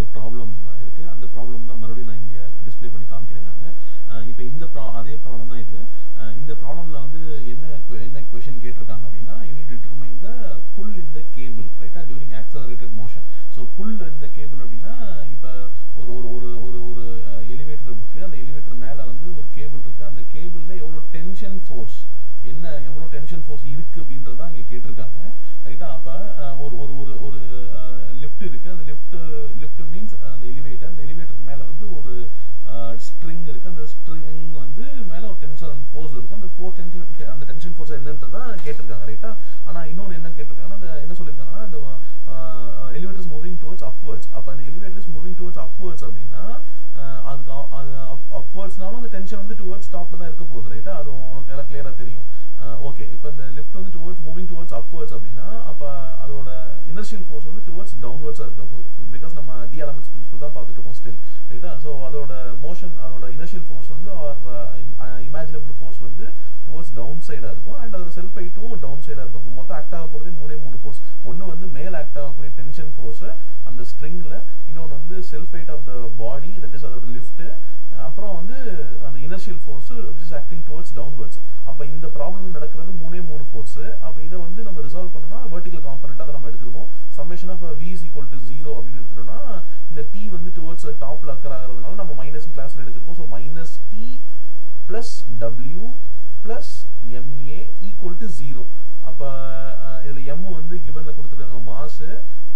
problem இருக்கு அந்த problem தான் மறுபடியும் நான் இங்க டிஸ்ப்ளே பண்ணி காமிக்கிறேன் நான் இப்போ இந்த ப்ரா அதே ப்ராப்ளம் தான் இது அஹ் இந்த ப்ராப்ளம்ல வந்து என்ன que- என்ன கொஷின் கேட்டிருக்காங்க அப்படின்னா unit determine the pull in the cable ரைட்டா during accelerated motion so pull இந்த கேபிள் அப்படின்னா இப்போ ஒரு ஒரு ஒரு ஒரு ஒரு எலிவேட்டர் இருக்கு அந்த எலிவேட்டர் மேலே வந்து ஒரு கேபிள் இருக்கு அந்த கேபிளில் எவ்வளோ டென்ஷன் ஃபோர்ஸ் என்ன எவ்வளோ டென்ஷன் ஃபோர்ஸ் இருக்கு அப்படின்றத இங்கே கேட்டிருக்காங்க ரைட்டா அப்போ ஒரு ஒரு ஒரு ஒரு லிஃப்ட் இருக்கு அந்த லிஃப்ட் லிஃப்ட் மீன்ஸ் அந்த எலிவேட்டர் அந்த எலிவேட்டருக்கு மேலே வந்து ஒரு ஸ்ட்ரிங் இருக்கு அந்த ஸ்ட்ரிங் வந்து மேலே ஒரு டென்ஷன் ஃபோர்ஸ் இருக்கும் அந்த ஃபோர் டென்ஷன் அந்த டென்ஷன் ஃபோர்ஸ் என்னன்றதான் கேட்டிருக்காங்க ரைட்டா ஆனால் இன்னொன்று என்ன கேட்டிருக்காங்கன்னா அந்த என்ன சொல்லியிருக்காங்கன்னா அந்த எலிவேட்டர்ஸ் மூவிங் டுவர்ட்ஸ் அப்வர்ட்ஸ் அப்போ அந்த எலிவேட்டர்ஸ் மூவிங் டுவர்ட்ஸ் அப்வர்ட்ஸ் அப்படின்னா அஹ் அதுக்கு அ- அது அப்வர்ட்ஸ்னாலும் அந்த டென்ஷன் வந்து டுவர்ட்ஸ் டாப்ல தான் இருக்க போகுது ரைட்டா அது உனக்கு எல்லாம் கிளியராக தெரியும் ஓகே இப்போ இந்த லிஃப்ட் வந்து டுவர்ட்ஸ் மூவிங் டுவர்ட்ஸ் அப்வர்ட்ஸ் அப்படின்னா அப்போ அதோட இனர்ஷியல் ஃபோர்ஸ் வந்து டுவர்ட்ஸ் டவுன்வர்ட்ஸாக இருக்க போகுது பிகாஸ் நம்ம டி எலமெண்ட்ஸ் பிரின்சிபல் தான் பார்த்துட்டு இருக்கோம் ஸ்டில் ரைட்டா ஸோ அதோட மோஷன் அதோட இனர்ஷியல் ஃபோர்ஸ் வந்து ஆர் இமேஜினபிள் ஃபோர்ஸ் வந்து டுவர்ட்ஸ் டவுன் சைடாக இருக்கும் அண்ட் அதோட செல்ஃப் ஹைட்டும் டவுன் சைடாக இருக்கும் அப்போ மொத்தம் ஆக்ட் ஆக போகிறதே மூணே மூணு ஃபோர்ஸ் ஒன்று வந்து மேல் ஆக்ட் ஆகக்கூடிய டென்ஷன் ஃபோர்ஸு அந்த ஸ்ட்ரிங்கில் இன்னொன்று வந்து self height of the body that is அதோட லிஃப்ட்டு அப்புறம் வந்து அந்த inertial force which is acting towards downwards அப்போ இந்த ப்ராப்ளம் நடக்கிறது மூணே மூணு ஃபோர்ஸ் அப்போ இதை வந்து நம்ம ரிசால்வ் பண்ணணும்னா வெர்டிகல் காம்பனண்டாக தான் நம்ம எடுத்துக்கணும் summation of v is equal to zero அப்படின்னு எடுத்துட்டோம்னா இந்த t வந்து டுவர்ட்ஸ் டாப்ல அக்கர் ஆகிறதுனால நம்ம மைனஸ் கிளாஸ்ல எடுத்திருக்கோம் so minus T plus W plus M A equal to zero அப்போ இதில் எம் வந்து கிவனில் கொடுத்துருக்காங்க மாசு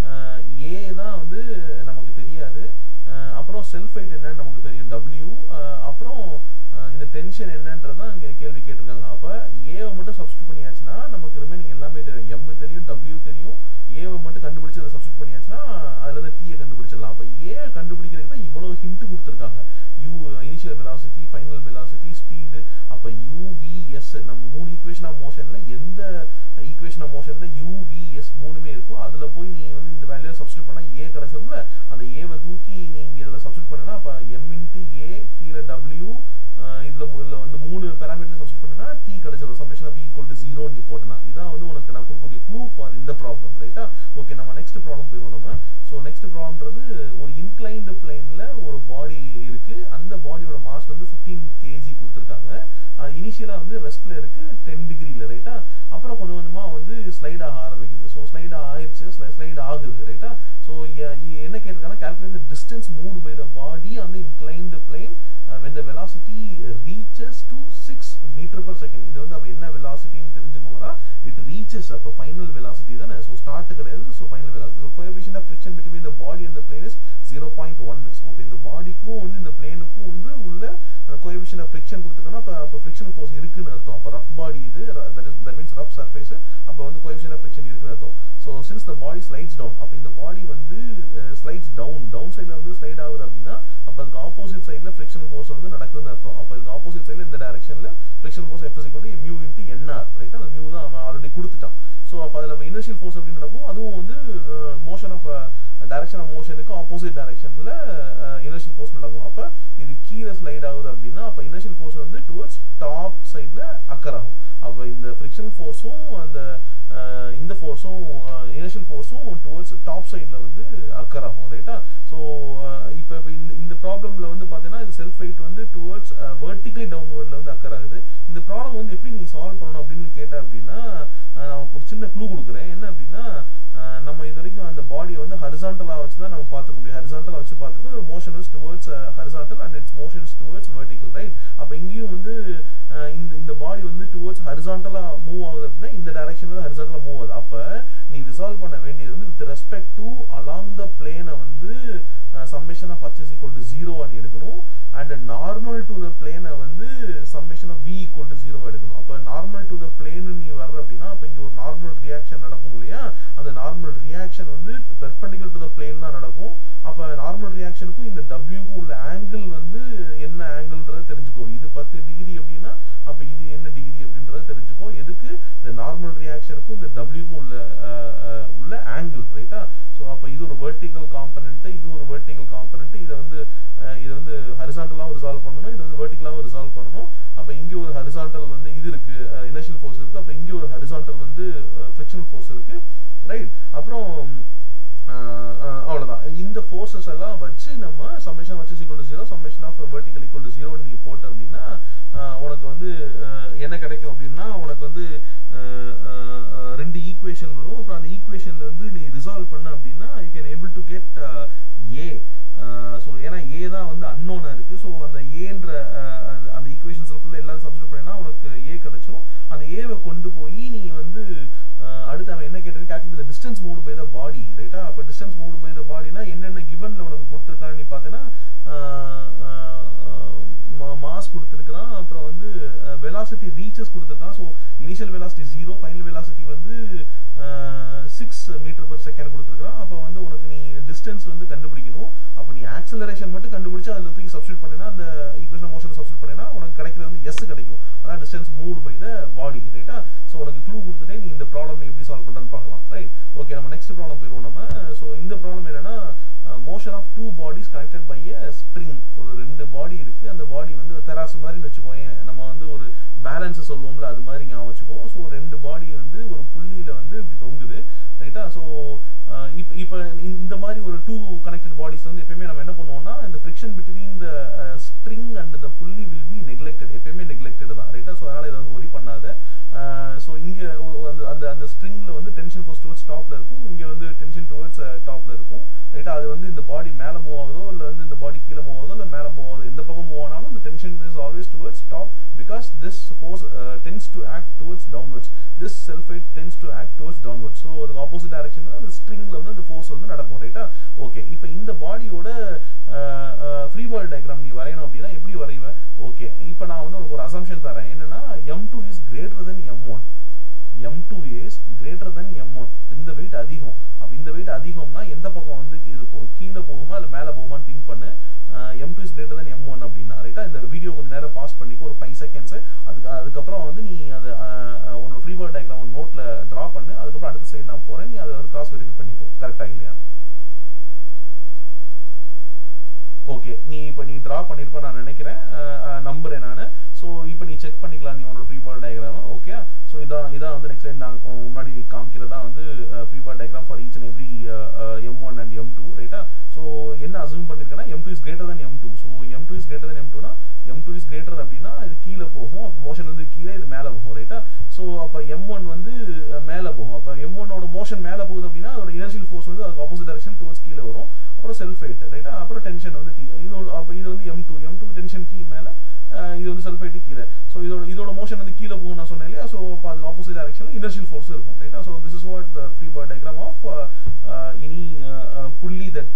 ஏ தான் வந்து நமக்கு தெரியாது அஹ் அப்புறம் செல்ஃப் ஹைட் என்னன்னு நமக்கு தெரியும் டபிள்யூ அப்புறம் அஹ் இந்த டென்ஷன் என்னன்றதான் இங்கே கேள்வி கேட்டிருக்காங்க அப்போ ஏவை மட்டும் சப்ஸ்டியூட் பண்ணியாச்சுன்னா நமக்கு ரிமைனிங் எல்லாமே தெரியும் எம் தெரியும் டபிள்யூ தெரியும் ஏவை மட்டும் கண்டுபிடிச்சு அதை சப்ஸ்டியூட் பண்ணியாச்சுன்னா அதுலேருந்து டீயை கண்டுபிடிச்சிடலாம் அப்போ ஏ கண்டுபிடிக்கிறதுக்கு தான் இவ்வளோ ஹிண்ட் கொடுத்துருக்காங்க U initial velocity final velocity speed அப்போ யூவிஎஸ் நம்ம மூணு ஈக்குவேஷன் ஆஃப் மோஷனில் எந்த ஈக்குவேஷன் ஆஃப் மோஷனில் யூவிஎஸ் மூணுமே இருக்கோ அதில் போய் நீ வந்து இந்த வேல்யூவை சப்ஸ்டியூட் பண்ணால் ஏ கிடச்சிரும்ல அந்த ஏவை தூக்கி நீங்கள் இதில் சப்ஸ்டியூட் பண்ணனா அப்போ எம் இன்ட்டு ஏ கீழே டபிள்யூ இதில் இதில் வந்து மூணு பேராமீட்டர் சப்ஸ்டியூட் பண்ணனா டி கிடச்சிரும் summation of equal to zero நீ போட்டனா இதான் வந்து உனக்கு நான் கொடுக்கக்கூடிய க்ளூ ஃபார் இந்த ப்ராப்ளம் ரைட்டா ஓகே நம்ம நெக்ஸ்ட் ப்ராப்ளம் போயிடுவோம் நம்ம ஸோ நெக்ஸ்ட் ப்ராப்ளம்ன்றது ஒரு இன்க்ளைன்டு பிளேனில் ஒரு பாடி இருக்கு அந்த பாடியோட மாஸ் வந்து ஃபிஃப்டீன் கேஜி கொடுத்துருக்காங்க அது இனிஷியலாக வந்து ரெஸ்ட்ல இருக்கு டென் டிகிரியில் ரைட்டா அப்புறம் கொஞ்சம் கொஞ்சமாக வந்து ஸ்லைட் ஆக ஆரம்பிக்குது ஸோ ஸ்லைட் ஆயிடுச்சு ஸ்லைட் ஆகுது ரைட்டா ஸோ என்ன கேட்டிருக்காங்கன்னா calculate the distance moved by the body on the inclined plane uh, when the velocity reaches to 6 meter per second இது வந்து அப்போ என்ன வெலாசிட்டின்னு தெரிஞ்சுக்கோங்கடா இட் ரீச்சஸ் அப்போ ஃபைனல் வெலாசிட்டி தானே ஸோ ஸ்டார்ட் கிடையாது so final velocity so coefficient of friction between the body and the plane is zero point one so இப்போ இந்த பாடிக்கும் வந்து இந்த பிளேனுக்கும் வந்து உள்ள அந்த கோஎஃபிஷியன்ட் ஆஃப் ஃப்ரிக்ஷன் கொடுத்துருக்கோன்னா அப்போ அப்போ ஃப்ரிக்ஷன் ஃபோர்ஸ் இருக்குன்னு அர்த்தம் அப்போ ரஃப் பாடி இது தட் மீன்ஸ் ரஃப் சர்ஃபேஸ் அப்போ வந்து கோஎஃபிஷியன்ட் ஆஃப் ஃப்ரிக்ஷன் இருக்குன்னு அர்த்தம் so since the body slides down அப்போ இந்த பாடி வந்து ஸ்லைட்ஸ் டவுன் டவுன் சைடில் வந்து ஸ்லைட் ஆகுது அப்படின்னா அப்போ அதுக்கு ஆப்போசிட் சைடில் ஃப்ரிக்ஷன் ஃபோர்ஸ் வந்து நடக்குதுன்னு அர்த்தம் அப்போ இதுக்கு ஆப்போசிட் சைடில் இந்த டைரக்ஷனில் friction force F is mu into N R ரைட்டா அந்த மியூ தான் அவன் ஆல்ரெடி கொடுத்துட்டான் ஸோ அப்போ அதில் இனிஷியல் ஃபோர்ஸ் எப்படி நடக்கும் அதுவும் வந்து மோஷன் ஆஃப் டைரக்ஷன் ஆஃப் மோஷனுக்கு ஆப்போசிட் டைரக்ஷனில் இனர்ஷியல் ஃபோர்ஸ் நடக்கும் அப்போ இது கீழே ஸ்லைட் ஆகுது அப்படின்னா அப்போ இனர்ஷியல் ஃபோர்ஸ் வந்து டுவர்ட்ஸ் டாப் சைடில் அக்கர் ஆகும் அப்போ இந்த ஃப்ரிக்ஷன் ஃபோர்ஸும் அந்த அஹ், இந்த ஃபோர்ஸும் இனர்ஷியல் ஃபோர்ஸும் டுவர்ட்ஸ் டாப் சைடில் வந்து அக்கர் ஆகும் ரைட்டா ஸோ இப்போ இப்போ இந்த இந்த ப்ராப்ளமில் வந்து பார்த்தீங்கன்னா இந்த செல்ஃப் வெயிட் வந்து டுவர்ட்ஸ் வெர்டிகல் டவுன்வர்டில் வந்து அக்கர் ஆகுது இந்த ப்ராப்ளம் வந்து எப்படி நீ சால்வ் பண்ணணும் அப்படின்னு கேட்ட அப்படின்னா அஹ், நான் உனக்கு ஒரு சின்ன க்ளூ கொடுக்குறேன் என்ன அப்படின்னா அஹ், நம்ம இது வரைக்கும் அந்த பாடியை வந்து ஹரிசாண்டலாக வச்சு தான் நம்ம பார்த்துக்க முடியும் ஹரிசாண்டலாக வச்சு பார்த்துருக்கோம் motion is towards horizontal and its motion is towards vertical right அப்போ இங்கேயும் வந்து அஹ், இந்த இந்த பாடி வந்து டுவர்ட்ஸ் ஹரிசாண்டலாக மூவ் ஆகுது அப்படின்னா இந்த டைரக்ஷனில் ஹரிசாண்டலாக மூவ் ஆகுது அப்போ நீ ரிசால்வ் பண்ண வேண்டியது வந்து with respect to along the பிளேனை வந்து summation of H is equal to ஜீரோவா நீ எடுக்கணும் அண்ட் நார்மல் டு த பிளேனை வந்து summation of V equal to ஜீரோவா எடுக்கணும் அப்போ நார்மல் டு த பிளேனு நீ வர்ற அப்படின்னா அப்போ இங்கே ஒரு நார்மல் ரியாக்ஷன் நடக்கும் இல்லையா அந்த நார்மல் ரியாக்ஷன் வந்து பெர்பெண்டிகுலர் டு த பிளேன் தான் நடக்கும் அப்போ நார்மல் ரியாக்ஷனுக்கும் இந்த டபிள்யூக்கும் உள்ள ஆங்கிள் வந்து என்ன ஆங்கிள்ன்றதை தெரிஞ்சுக்கோ இது பத்து டிகிரி அப்படின்னா அப்போ இது என்ன டிகிரி அப்படின்றத தெரிஞ்சுக்கோ எதுக்கு இந்த நார்மல் ரியாக்ஷனுக்கும் இந்த டபிள்யூக்கும் உள்ள அஹ், அஹ், உள்ள ஆங்கிள் ரைட்டா ஸோ அப்போ இது ஒரு வெர்டிக்கல் காம்பனண்ட் இது ஒரு வெர்டிக்கல் காம்பனண்ட் இதை வந்து அஹ், இதை வந்து ஹரிசாண்டலாகவும் ரிசால்வ் பண்ணணும் இது வந்து வெர்டிக்கலாகவும் ரிசால்வ் பண்ணணும் அப்போ இங்கே ஒரு ஹரிசாண்டல் வந்து இது இருக்கு இனர்ஷியல் ஃபோர்ஸ் இருக்கு அப்போ இங்கே ஒரு ஹரிசாண்டல் வந்து ஃப்ரிக்ஷனல் ஃபோர்ஸ் இருக்கு ரைட் அப்புறம் அஹ், அஹ், அவ்வளவுதான் இந்த ஃபோர்ஸஸ் எல்லாம் வச்சு நம்ம சம்மேஷன் வச்சு equal to zero summation of vertical equal to zero நீ போட்ட அப்படின்னா அஹ், உனக்கு வந்து அஹ், என்ன கிடைக்கும் அப்படின்னா உனக்கு வந்து அஹ், அஹ், அஹ், ரெண்டு ஈக்குவேஷன் வரும் அப்புறம் அந்த ஈக்குவேஷன்ல வந்து நீ ரிசால்வ் பண்ண அப்படின்னா you can able to get A so ஏன்னா ஏ தான் வந்து அன்னோனாக இருக்குது ஸோ அந்த ஏன்ற அந்த ஈக்குவேஷன்ஸ் ஃபுல்லாக எல்லாரும் சப்ஸ்டியூட் பண்ணினா உனக்கு ஏ கிடைச்சிரும் அந்த ஏவை கொண்டு போய் நீ வந்து அஹ், அடுத்து அவன் என்ன கேட்டிருக்க calculate distance move by the body ரைட்டா அப்போ டிஸ்டன்ஸ் மூவ் பை த பாடினா என்னென்ன கிவன்ல உனக்கு கொடுத்துருக்கான்னு நீ பார்த்தீங்கன்னா மாஸ் கொடுத்துருக்கான் அப்புறம் வந்து வெலாசிட்டி ரீச்சஸ் கொடுத்துருக்கான் so initial velocity zero final velocity வந்து சிக்ஸ் மீட்டர் per செகண்ட் கொடுத்துருக்கான் அப்போ வந்து உனக்கு நீ டிஸ்டன்ஸ் வந்து கண்டுபிடிக்கணும் அப்போ நீ ஆக்சலரேஷன் மட்டும் கண்டுபிடிச்சு அதில் தூக்கி சப்ஸ்டியூட் பண்ணினா அந்த ஈக்குவேஷன் மோஷன் சப்ஸ்டியூட் பண்ணினா உனக்கு கிடைக்கிறது வந்து எஸ் கிடைக்கும் அதான் distance moved by the body ரைட்டா ஸோ உனக்கு க்ளூ கொடுத்துட்டே நீ இந்த ப்ராப்ளம் நீ எப்படி சால்வ் பண்ணுறன்னு பார்க்கலாம் ரைட் ஓகே நம்ம நெக்ஸ்ட் ப்ராப்ளம் போயிடுவோம் நம்ம ஸோ இந்த ப்ராப்ளம் என்னன்னா motion of two bodies connected by a string ஒரு ரெண்டு பாடி இருக்கு அந்த பாடி வந்து தெராசு மாதிரின்னு வச்சுக்கோயேன் நம்ம வந்து ஒரு பேலன்ஸை சொல்லுவோம்ல அது மாதிரி ஞாபகம் வச்சுக்கோ ஸோ ரெண்டு பாடி வந்து ஒரு புள்ளியில வந்து இப்படி தொங்குது ரைட்டா ஸோ இப்போ இப்போ இந்த மாதிரி ஒரு டூ கனெக்டட் பாடிஸ் வந்து எப்பயுமே நம்ம என்ன பண்ணுவோம்னா இந்த friction between the string and the pulley will be neglected எப்பயுமே நெக்லெக்டட் தான் ரைட்டா ஸோ அதனால இதை வந்து ஒரி பண்ணாத ஸோ இங்கே அந்த அந்த அந்த ஸ்ட்ரிங்ல வந்து டென்ஷன் ஃபோர்ஸ் டுவர்ட்ஸ் டாப்ல இருக்கும் இங்கே வந்து டென்ஷன் டுவர்ட்ஸ் டாப்ல இருக்கும் ரைட்டா அது வந்து இந்த பாடி மேலே மூவ் ஆகுதோ இல்லை வந்து இந்த பாடி கீழே மூவ் ஆகுதோ இல்லை மேலே மூவ் ஆகுதோ எந்த பக்கம் மூவ் ஆனாலும் இந்த tension is always towards top because this force tends to act towards downwards this self weight tends to act towards downwards so அதுக்கு ஆப்போசிட் டைரக்ஷன் அந்த ஸ்ட்ரிங்ல வந்து அந்த ஃபோர்ஸ் வந்து நடக்கும் ரைட்டா ஓகே இப்போ இந்த பாடியோட ஃப்ரீ பாடி டயக்ராம் நீ வரையணும் அப்படின்னா எப்படி வரைவ ஓகே இப்போ நான் வந்து உனக்கு ஒரு அசம்ஷன் தரேன் என்னன்னா M two is greater than M one M two is greater than M one இந்த வெயிட் அதிகம் அப்போ இந்த வெயிட் அதிகம்னா எந்த பக்கம் வந்து இது போ கீழே போகுமா இல்லை மேலே போகுமான்னு திங்க் பண்ணு M two is greater than M one அப்படின்னா ரைட்டா இந்த வீடியோ கொஞ்சம் நேரம் பாஸ் பண்ணிக்கோ ஒரு ஃபைவ் செகண்ட்ஸ் அதுக்கு அதுக்கப்புறம் வந்து நீ அதை அஹ், உன்னோட ஃப்ரீ பாடி டயக்ராம் நோட்டில் ட்ரா பண்ணு அதுக்கப்புறம் அடுத்த சைடு நான் போகிறேன் நீ அதை வந்து கிராஸ் வெரிஃபை பண்ணிக்கோ கரெக்டாக இல்லையா ஓகே நீ இப்போ நீ ட்ரா பண்ணியிருப்ப நான் நினைக்கிறேன் நம்புறேன் நான் ஸோ இப்போ நீ செக் பண்ணிக்கலாம் நீ உன்னோட free body diagram okay so இதான் இதான் வந்து நெக்ஸ்ட் டைம் நாங்கள் முன்னாடி காமிக்கிறதா வந்து free body diagram for each and every M one and M two ரைட்டா ஸோ என்ன அசூம் பண்ணியிருக்கேன்னா M two is greater than M two so M two is greater than எம் டூனா எம் டூ இஸ் கிரேட்டர் அப்படின்னா இது கீழே போகும் அப்போ மோஷன் வந்து கீழே இது மேலே போகும் ரைட்டா ஸோ அப்போ எம் ஒன் வந்து அஹ், மேலே போகும் அப்போ எம் ஒன்னோட மோஷன் மேலே போகுது அப்படின்னா அதோட இனர்ஷியல் ஃபோர்ஸ் வந்து அதுக்கு ஆப்போசிட் டைரக்ஷன் டுவர்ட்ஸ் கீழே வரும் அப்புறம் செல்ஃப் வெயிட் ரைட்டா அப்புறம் டென்ஷன் வந்து டி இது அப்போ இது வந்து M two M two tension T மேலே இது வந்து சல்ஃபைட்டு கீழே ஸோ இதோட இதோட மோஷன் வந்து கீழே போகும் நான் சொன்னேன் இல்லையா ஸோ அப்போ அதுக்கு ஆப்போசிட் டைரக்ஷனில் இனர்ஷியல் ஃபோர்ஸ் இருக்கும் ரைட்டா so this is what free body diagram of any pulley that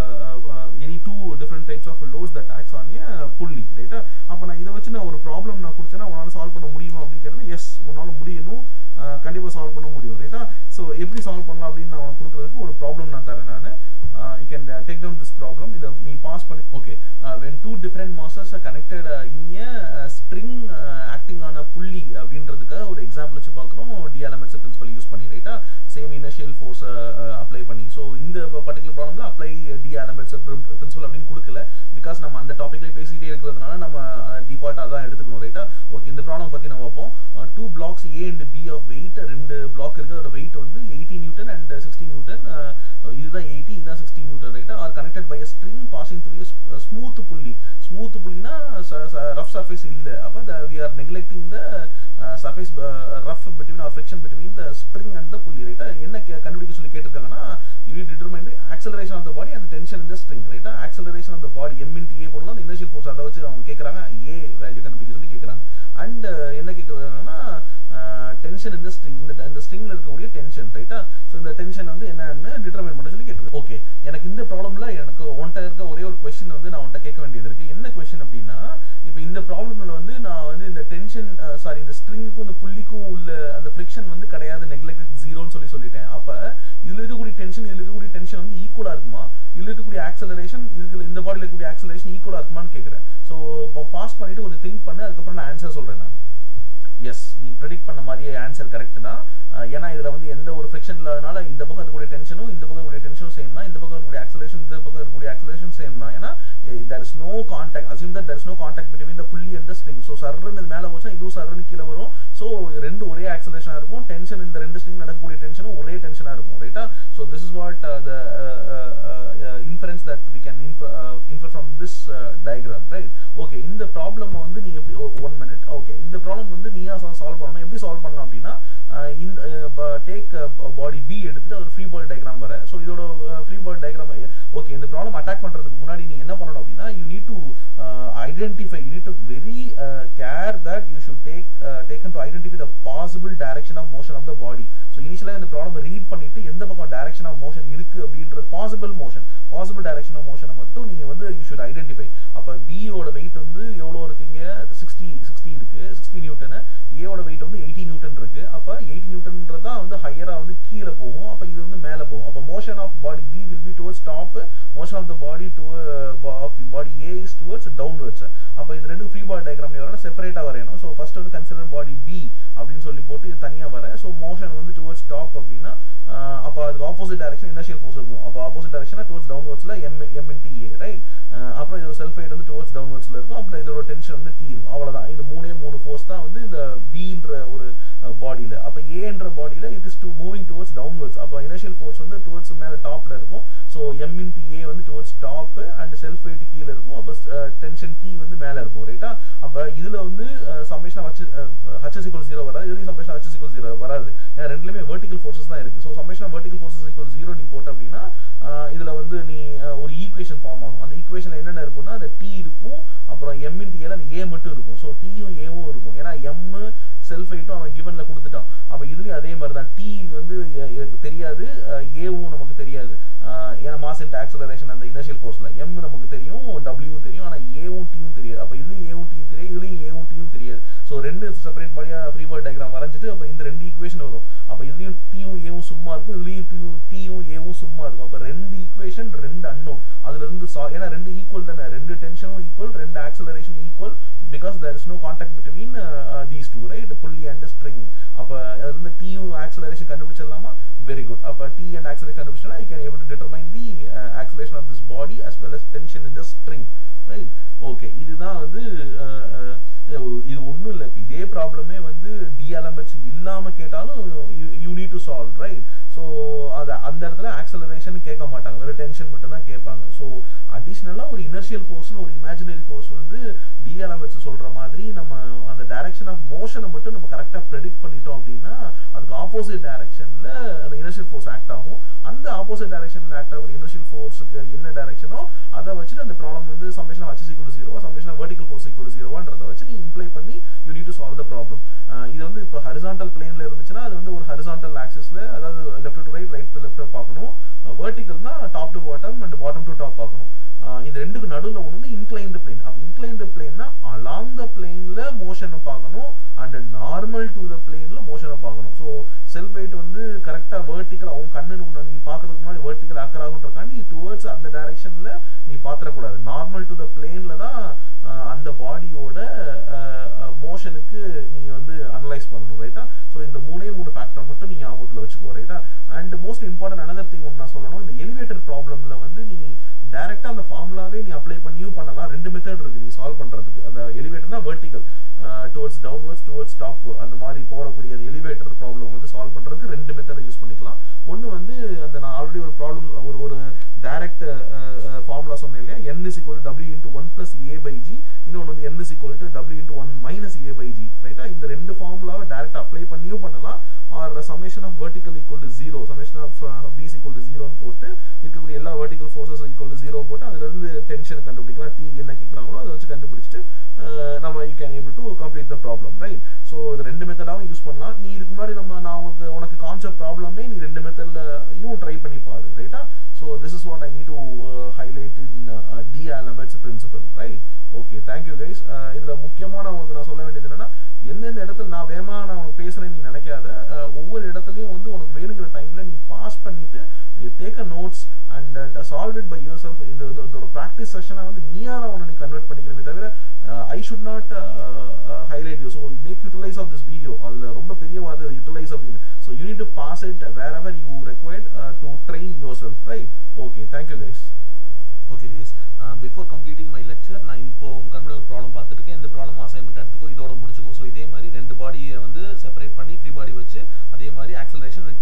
any two different types of laws that acts on a pulley ரைட்டா அப்போ நான் இதை வச்சு நான் ஒரு ப்ராப்ளம் நான் கொடுத்தேன்னா உன்னால் சால்வ் பண்ண முடியுமா அப்படின்னு கேட்டேன்னா எஸ் உன்னால் முடியணும் கண்டிப்பாக சால்வ் பண்ண முடியும் ரைட்டா ஸோ எப்படி சால்வ் பண்ணலாம் அப்படின்னு நான் உனக்கு கொடுக்குறதுக்கு ஒரு ப்ராப்ளம் நான் தரேன் நான் you can take down this problem இதை நீ பாஸ் பண்ணி okay when two different masses connected in a string acting ஆன புள்ளி அப்படின்றதுக்கு ஒரு எக்ஸாம்பிள் வச்சு பார்க்குறோம் டிஎல்எம்எஸ் பிரின்சிபல் யூஸ் பண்ணி ரைட்டா சேம் இனர்ஷியல் ஃபோர்ஸ் அப்ளை பண்ணி ஸோ இந்த பர்டிகுலர் ப்ராப்ளம்ல அப்ளை டிஎல்எம்எஸ் பிரின்சிபல் அப்படின்னு கொடுக்கல பிகாஸ் நம்ம அந்த டாப்பிக்லேயே பேசிக்கிட்டே இருக்கிறதுனால நம்ம டிஃபால்ட் அதான் எடுத்துக்கணும் ரைட்டா ஓகே இந்த ப்ராப்ளம் பற்றி நம்ம பார்ப்போம் two blocks A and B of weight ரெண்டு பிளாக் இருக்குது அதோட வெயிட் வந்து eighty newton and sixty newton இதுதான் எயிட்டி இதுதான் சிக்ஸ்டி நியூட்டன் ரைட்டா are connected by string passing through smooth pulley smooth புள்ளினா ரஃப் சர்ஃபேஸ் இல்லை அப்போ we are neglecting the surface rough between are friction between the spring and the pulley ரைட்டா என்ன கே- கண்டுபிடிக்க சொல்லி கேட்டிருக்காங்கன்னா you determine the acceleration of the body and tension in the string ரைட்டா acceleration of the body M into A போடலாம் அந்த inertial force அதை வச்சு அவங்க கேட்குறாங்க ஏ வேல்யூ கண்டுபிடிக்க சொல்லி கேட்குறாங்க அண்ட் என்ன கேட்குறாங்கன்னா டென்ஷன் இந்த ஸ்ட்ரிங் இந்த இந்த ஸ்ட்ரிங்ல இருக்கக்கூடிய டென்ஷன் ரைட்டா ஸோ இந்த டென்ஷன் வந்து என்னன்னு டிட்டர்மைன் பண்ண சொல்லி கேட்டிருக்கு ஓகே எனக்கு இந்த ப்ராப்ளம்ல எனக்கு உன்கிட்ட இருக்க ஒரே ஒரு கொஸ்டின் வந்து நான் உன்கிட்ட கேட்க வேண்டியது இருக்கு என்ன கொஸ்டின் அப்படின்னா இப்போ இந்த ப்ராப்ளம்ல வந்து நான் வந்து இந்த டென்ஷன் சாரி இந்த ஸ்ட்ரிங்குக்கும் இந்த புள்ளிக்கும் உள்ள அந்த ஃப்ரிக்ஷன் வந்து கிடையாது நெக்லெக்ட் ஜீரோன்னு சொல்லி சொல்லிட்டேன் அப்ப இதுல இருக்கக்கூடிய டென்ஷன் இதுல இருக்கக்கூடிய டென்ஷன் வந்து ஈக்குவலா இருக்குமா இதுல இருக்கக்கூடிய ஆக்சலரேஷன் இதுல இந்த பாடியில் இருக்கக்கூடிய ஆக்சலரேஷன் ஈக்குவலா இருக்குமான்னு கேட்குறேன் ஸோ பாஸ் பண்ணிட்டு கொஞ்சம் திங்க் பண்ணு அதுக்கப்புறம் நான் ஆன்சர் சொல்றேன் நான் எஸ் நீ ப்ரெடிக்ட் பண்ண மாதிரியே ஆன்சர் கரெக்ட் தான் அஹ் ஏன்னா இதுல வந்து எந்த ஒரு ஃப்ரிக்ஷன் இல்லாதனால இந்த பக்கம் இருக்கக்கூடிய டென்ஷனும் இந்த பக்கம் இருக்கக்கூடிய டென்ஷனும் சேம் தான் இந்த பக்கம் இருக்கக்கூடிய ஆக்சலேஷன் இந்த பக்கம் இருக்கக்கூடிய ஆக்சலேஷன் சேம் தான் ஏன்னா there is no contact assume that there is no contact between the புள்ளி and the string so சர்ன்னு இது மேல போச்சா இதுவும் சர்ன்னு கீழே வரும் ஸோ ரெண்டு ஒரே ஆக்சலேஷனா இருக்கும் டென்ஷன் இந்த ரெண்டு ஸ்ட்ரிங் நடக்கக்கூடிய டென்ஷனும் ஒரே டென்ஷனா இருக்கும் ரைட்டா so this is what the inference that we can infer, uh, infer from this uh, diagram right okay இந்த ப்ராப்ளம் வந்து நீ எப்படி ஒன் மினிட் ஓகே இந்த ப்ராப்ளம் வந்து நீயா சால்வ் பண்ணணும் எப்படி சால்வ் பண்ணலாம் அப்படின்னா அஹ் இந்த டேக் பாடி பி எடுத்துட்டு ஒரு ஃப்ரீ பாடி டயக்ராம் வர ஸோ இதோட ஃப்ரீ பாடி டயக்ராம் ஓகே இந்த ப்ராப்ளம் அட்டாக் பண்றதுக்கு முன்னாடி நீ என்ன பண்ணணும் அப்படின்னா you need to identify you need to very care that you should take taken to identify the possible direction of motion of the body so இனிஷியலாக இந்த problem read பண்ணிட்டு எந்த பக்கம் டைரக்ஷன் ஆஃப் மோஷன் இருக்கு அப்படின்றது possible motion possible direction of மோஷனை மட்டும் நீங்க வந்து யூ ஷுட் ஐடென்டிஃபை அப்போ பியோட வெயிட் வந்து எவ்வளோ இருக்குங்க சிக்ஸ்டி சிக்ஸ்டி இருக்கு சிக்ஸ்டி நியூட்டனு ஏவோட வெயிட் வந்து எயிட்டி நியூட்டன் இருக்கு அப்போ எயிட்டி நியூட்டன்ன்றது தான் வந்து ஹையராக வந்து கீழே போகும் அப்போ இது வந்து மேலே போகும் அப்போ motion of body B will be towards top motion of the body to of body A is towards downwards அப்போ இது ரெண்டு ஃப்ரீ பாடி டயக்ராம் வரணும் செப்பரேட்டாக வரையணும் ஸோ ஃபர்ஸ்ட் வந்து கன்சிடர் பாடி பி அப்படின்னு சொல்லி போட்டு இது தனியாக வர ஸோ மோஷன் வந்து டுவர்ட்ஸ் டாப் அப்படின்னா அப்போ அதுக்கு ஆப்போசிட் டைரக்ஷன் இனர்ஷியல் ஃபோர்ஸ் இருக்கும் அப்போ ஆப்போசிட் டைரக்ஷனா டுவர்ட்ஸ் டவுன்வர்ட்ஸில் எம் எம்என்டி ஏ ரைட் அப்புறம் இதோட செல்ஃப் வெயிட் வந்து டுவர்ட்ஸ் டவுன்வர்ட்ஸில் இருக்கும் அப்புறம் இதோட டென்ஷன் வந்து டி இருக்கும் அவ்வளோதான் இது மூணே மூணு ஃபோர்ஸ் தான் வந்து இந்த பின்ற ஒரு பாடியில் அப்போ ஏன்ற பாடியில் it is to moving towards downwards அப்போ இனர்ஷியல் ஃபோர்ஸ் வந்து டுவர்ட்ஸ் மேலே டாப்பில் இருக்கும் ஸோ எம்இன்டி ஏ வந்து towards top and self weight கீழே இருக்கும் அப்போ டென்ஷன் டி வந்து மேலே இருக்கும் ரைட்டா அப்போ இதில் வந்து summation H H equal zero வராது இதுலேயும் சமேஷன் ஹச் இக்குவல் ஜீரோ வராது ஏன்னா ரெண்டுலேயுமே வெர்டிகல் ஃபோர்ஸஸ் தான் இருக்குது so summation vertical forces equal zero நீ போட்ட அப்படின்னா இதில் வந்து நீ ஒரு ஈக்குவேஷன் ஃபார்ம் ஆகும் அந்த ஈக்குவேஷனில் என்னென்ன இருக்கும்னா அந்த டி இருக்கும் அப்புறம் எம் இன்டி ஏல அந்த ஏ மட்டும் இருக்கும் ஸோ டீயும் ஏவும் இருக்கும் ஏன்னா எம்மு செல்ஃப் வெயிட்டும் அவன் கிவன்ல கொடுத்துட்டான் அப்போ இதுலயும் அதே மாதிரி தான் டி வந்து எனக்கு தெரியாது ஏவும் நமக்கு தெரியாது ஏன்னா மாஸ் இன்ட் ஆக்சலரேஷன் அந்த இனர்ஷியல் ஃபோர்ஸ்ல எம் நமக்கு தெரியும் டபிள்யூவும் தெரியும் ஆனால் ஏவும் டியும் தெரியாது அப்போ இதுலயும் ஏவும் டியும் தெரியாது இதுலயும் ஏவும் டியும் தெரியாது ஸோ ரெண்டு செப்பரேட் பாடியா ஃப்ரீ பாடி டயக்ராம் வரைஞ்சிட்டு அப்போ இந்த ரெண்டு ஈக்குவேஷன் வரும் அப்போ இதுலயும் டியும் ஏவும் சும்மா இருக்கும் இதுலயும் டியும் டியும் ஏவும் சும்மா இருக்கும் அப்போ ரெண்டு ஈக்குவேஷன் ரெண்டு அன்னோன் அதுல இருந்து சா ஏன்னா ரெண்டு ஈக்குவல் தானே ரெண்டு டென்ஷனும் ஈக்குவல் ரெண்டு acceleration equal because there is no contact between these two right pulley and string அப்போ அதுல இருந்து டியும் ஆக்சலரேஷன் கண்டுபிடிச்சிடலாமா வெரி குட் அப்போ டி அண்ட் ஆக்சலரேஷன் கண்டுபிடிச்சா I can able to determine the acceleration of this body as well as tension in the string right okay இதுதான் வந்து இது ஒன்றும் இல்லை இப்போ இதே ப்ராப்ளமே வந்து டி எலமெண்ட்ஸ் இல்லாமல் கேட்டாலும் you need to solve right so அது அந்த இடத்துல ஆக்சலரேஷன் கேட்க மாட்டாங்க வெறும் டென்ஷன் மட்டும் தான் கேட்பாங்க ஸோ அடிஷ்னலாக ஒரு இனர்ஷியல் ஃபோர்ஸ்னு ஒரு இமேஜினரி ஃபோர்ஸ் வந்து டி எலமெண்ட்ஸ் சொல்கிற மாதிரி நம்ம அந்த டைரக்ஷன் ஆஃப் மோஷனை மட்டும் நம்ம கரெக்டாக ப்ரெடிக்ட் பண்ணிட்டோம் அப்படின்னா அதுக்கு ஆப்போசிட் டைரக்ஷனில் அந்த இனர்ஷியல் ஃபோர்ஸ் ஆக்ட் ஆகும் அந்த ஆப்போசிட் டைரக்ஷனில் ஆக்ட் ஆகிற இனர்ஷியல் ஃபோர்ஸுக்கு என்ன டைரக்ஷனோ அதை வச்சுட்டு அந்த ப்ராப்ளம் வந்து summation of H equal zero summation of vertical force equal ஜீரோன்றதை வச்சு நீ இம்ப்ளை பண்ணி you need to solve the problem இது வந்து இப்போ ஹரிசாண்டல் பிளேனில் இருந்துச்சுன்னா அது வந்து ஒரு ஹரிசாண்டல் ஆக்சிஸில் அதாவது left to right right to left பார்க்கணும் வெர்டிகல்னா top to bottom and bottom to top பார்க்கணும் இந்த ரெண்டுக்கு நடுவில் ஒன்று வந்து இன்க்ளைன்டு பிளேன் அப்போ இன்க்ளைன்டு பிளேன்னா அலாங் த பிளேனில் மோஷனை பார்க்கணும் அண்ட் நார்மல் டு த பிளேனில் மோஷனை பார்க்கணும் ஸோ செல்ஃப் வெயிட் வந்து கரெக்டாக வேர்ட்டிக்கல் அவங்க கண்ணு நீ பார்க்கறதுக்கு முன்னாடி வேர்ட்டிக்கல் ஆக்கர் ஆகுன்றக்காண்டி டுவர்ட்ஸ் அந்த டைரக்ஷனில் நீ பார்த்துடக்கூடாது நார்மல் டு த பிளேனில் தான் அந்த பாடியோட மோஷனுக்கு நீ வந்து அனலைஸ் பண்ணணும் ரைட்டா ஸோ இந்த மூணே மூணு ஃபேக்டர் மட்டும் நீ ஞாபகத்தில் வச்சுக்கோ ரைட்டா and most important another thing ஒன்று நான் சொல்லணும் இந்த எலிவேட்டர் ப்ராப்ளமில் வந்து நீ டேரெக்டாக அந்த ஃபார்முலாவே நீ அப்ளை பண்ணியும் பண்ணலாம் ரெண்டு மெத்தட் இருக்குது நீ சால்வ் பண்ணுறதுக்கு அந்த எலிவேட்டர்னா vertical towards downwards towards top அந்த மாதிரி போகக்கூடிய அந்த எலிவேட்டர் ப்ராப்ளம் வந்து சால்வ் பண்ணுறதுக்கு ரெண்டு மெத்தடை யூஸ் பண்ணிக்கலாம் ஒன்று வந்து அந்த நான் ஆல்ரெடி ஒரு ப்ராப்ளம் ஒரு ஒரு டைரக்ட் ஃபார்முலா சொன்னேன் இல்லையா N is equal W into one plus A by G இன்னொன்று வந்து N is equal to W into one minus A by G ரைட்டா இந்த ரெண்டு ஃபார்முலாவை டேரக்ட் அப்ளை பண்ணியும் பண்ணலாம் or summation of vertical equal to zero summation of பிஸ் equal to ஜீரோன்னு போட்டு இருக்கக்கூடிய எல்லா vertical forces equal to zero போட்டு அதுலேருந்து டென்ஷன் கண்டுபிடிக்கலாம் டி என்ன கேட்குறாங்களோ அதை வச்சு கண்டுபிடிச்சிட்டு நம்ம you can able to complete the problem right so இது ரெண்டு மெத்தடாகவும் யூஸ் பண்ணலாம் நீ இதுக்கு முன்னாடி நம்ம நான் உனக்கு உனக்கு கான்செப்ட் ப்ராப்ளமே நீ ரெண்டு மெத்தட்லையும் ட்ரை பண்ணி பாரு ரைட்டா so this is what I need to highlight in D'Alembert's principle right okay thank you guys இதில் முக்கியமான உனக்கு நான் சொல்ல வேண்டியது என்னன்னா எந்தெந்த இடத்துல நான் வேகமா நான் உனக்கு பேசுறேன்னு நீ நினைக்காத ஒவ்வொரு இடத்துலையும் வந்து உனக்கு வேணுங்கிற டைம்ல நீ பாஸ் பண்ணிட்டு take a notes and solve it by your செல்ஃப் இந்த இதோட ப்ராக்டிஸ் செஷனை வந்து நீயா தான் உன்னை நீ கன்வெர்ட் பண்ணிக்கணுமே தவிர I should not highlight you so make utilize of this video அதில் ரொம்ப பெரிய வார்த்தை யூட்டிலைஸ் அப்படின்னு so you need to pass it wherever you required to train yourself right okay thank you guys okay guys before completing my lecture நான் இப்போ உங்க கண்ணுடைய ஒரு ப்ராப்ளம் பார்த்துருக்கேன் எந்த ப்ராப்ளம் அசைன்மெண்ட் எடுத்துக்கோ இதோட முடிச்சுக்கோ ஸோ இதே மாதிரி ரெண்டு பாடியை வந்து செப்பரேட் பண்ணி ஃப்ரீ பாடி வச்சு அதே மாதிரி ஆக்சலரேஷன்